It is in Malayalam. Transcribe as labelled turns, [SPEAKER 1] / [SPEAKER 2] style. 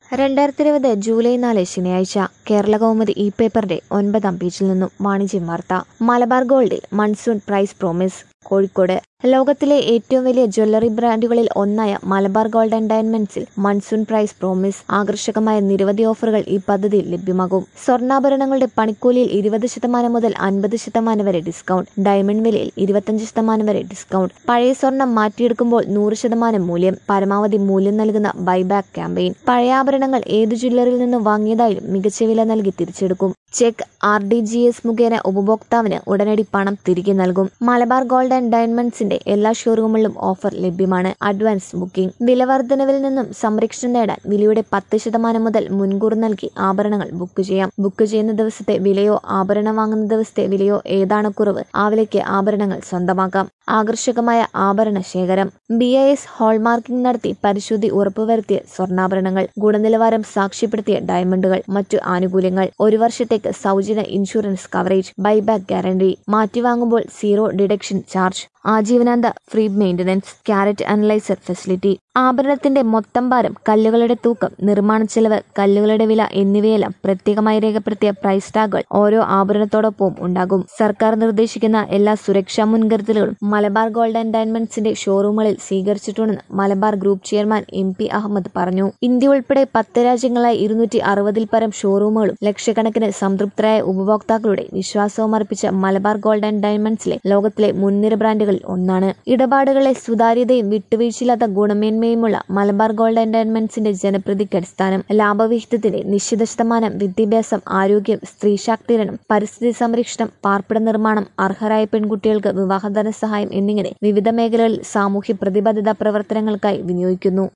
[SPEAKER 1] രണ്ടായിരത്തി ഇരുപത് ജൂലൈ നാല് ശനിയാഴ്ച കേരള കൗമുദി ഇ പേപ്പറിന്റെ ഒൻപതാം പേജിൽ നിന്നും വാണിജ്യം വാർത്ത മലബാർ ഗോൾഡിൽ മൺസൂൺ പ്രൈസ് പ്രോമിസ് കോഴിക്കോട് ലോകത്തിലെ ഏറ്റവും വലിയ ജ്വല്ലറി ബ്രാൻഡുകളിൽ ഒന്നായ മലബാർ ഗോൾഡ് ആൻഡ് ഡയമണ്ട്സിൽ മൺസൂൺ പ്രൈസ് പ്രോമിസ് ആകർഷകമായ നിരവധി ഓഫറുകൾ ഈ പദ്ധതിയിൽ ലഭ്യമാകും സ്വർണ്ണാഭരണങ്ങളുടെ പണിക്കൂലിയിൽ ഇരുപത് ശതമാനം മുതൽ അൻപത് ശതമാനം വരെ ഡിസ്കൗണ്ട് ഡയമണ്ട് വിലയിൽ ഇരുപത്തഞ്ച് ശതമാനം വരെ ഡിസ്കൗണ്ട് പഴയ സ്വർണം മാറ്റിയെടുക്കുമ്പോൾ നൂറ് ശതമാനം മൂല്യം പരമാവധി മൂല്യം നൽകുന്ന ബൈബാക്ക് ക്യാമ്പയിൻ പഴയ ആഭരണങ്ങൾ ഏത് ജ്വല്ലറിയിൽ നിന്നും വാങ്ങിയതായാലും മികച്ച വില നൽകി തിരിച്ചെടുക്കും cheque R D G S മുഖേന ഉപഭോക്താവിന് ഉടനടി പണം തിരികെ നൽകും മലബാർ ഗോൾഡ് ആൻഡ് ഡയമണ്ട്സിന്റെ എല്ലാ ഷോറൂമുകളിലും ഓഫർ ലഭ്യമാണ് അഡ്വാൻസ് ബുക്കിംഗ് വിലവർദ്ധനവിൽ നിന്നും സംരക്ഷണം നേടാൻ വിലയുടെ പത്ത് ശതമാനം മുതൽ മുൻകൂർ നൽകി ആഭരണങ്ങൾ ബുക്ക് ചെയ്യാം ബുക്ക് ചെയ്യുന്ന ദിവസത്തെ വിലയോ ആഭരണം വാങ്ങുന്ന ദിവസത്തെ വിലയോ ഏതാണ് കുറവ് ആ വിലയ്ക്ക് ആഭരണങ്ങൾ സ്വന്തമാക്കാം ആകർഷകമായ ആഭരണ ശേഖരം ബി ഐ എസ് ഹോൾമാർക്കിംഗ് നടത്തി പരിശുദ്ധി ഉറപ്പുവരുത്തിയ സ്വർണ്ണാഭരണങ്ങൾ ഗുണനിലവാരം സാക്ഷ്യപ്പെടുത്തിയ ഡയമണ്ടുകൾ മറ്റു ആനുകൂല്യങ്ങൾ ഒരു വർഷത്തേക്ക് സൗജന്യ ഇൻഷുറൻസ് കവറേജ് ബൈബാക്ക് ഗ്യാരണ്ടി മാറ്റിവാങ്ങുമ്പോൾ സീറോ ഡിഡക്ഷൻ ചാർജ് ആജീവനാന്ത free maintenance carat analyser facility ആഭരണത്തിന്റെ മൊത്തം ഭാരം കല്ലുകളുടെ തൂക്കം നിർമ്മാണ ചെലവ് കല്ലുകളുടെ വില എന്നിവയെല്ലാം പ്രത്യേകമായി രേഖപ്പെടുത്തിയ പ്രൈസ് ടാഗുകൾ ഓരോ ആഭരണത്തോടൊപ്പവും ഉണ്ടാകും സർക്കാർ നിർദ്ദേശിക്കുന്ന എല്ലാ സുരക്ഷാ മുൻകരുതലുകളും മലബാർ ഗോൾഡ് ആൻഡ് ഡയമണ്ട്സിന്റെ ഷോറൂമുകളിൽ സ്വീകരിച്ചിട്ടുണ്ടെന്ന് Malabar group chairman M P Ahammed പറഞ്ഞു ഇന്ത്യ ഉൾപ്പെടെ പത്ത് രാജ്യങ്ങളായി ഇരുന്നൂറ്റി അറുപതിൽ പരം ഷോറൂമുകളും ലക്ഷക്കണക്കിന് സംതൃപ്തരായ ഉപഭോക്താക്കളുടെ വിശ്വാസവും അർപ്പിച്ച മലബാർ ഗോൾഡ് ആൻഡ് ഡയമണ്ട്സിലെ ലോകത്തിലെ മുൻനിര ബ്രാൻഡുകളിൽ ഒന്നാണ് ഇടപാടുകളെ സുതാര്യതയും വിട്ടുവീഴ്ചയില്ലാത്ത ഗുണമേന്മയുമുള്ള മലബാർ ഗോൾഡ് ആൻഡ് ഡയമണ്ട്സിന്റെ ജനപ്രതിക്ക് അടിസ്ഥാനം ലാഭവിഹിതത്തിന്റെ നിശ്ചിത ശതമാനം വിദ്യാഭ്യാസം ആരോഗ്യം സ്ത്രീ ശാക്തീകരണം പരിസ്ഥിതി സംരക്ഷണം പാർപ്പിട നിർമ്മാണം അർഹരായ പെൺകുട്ടികൾക്ക് വിവാഹധന സഹായം എന്നിങ്ങനെ വിവിധ മേഖലകളിൽ സാമൂഹ്യ പ്രതിബദ്ധത പ്രവർത്തനങ്ങൾക്കായി വിനിയോഗിക്കുന്നു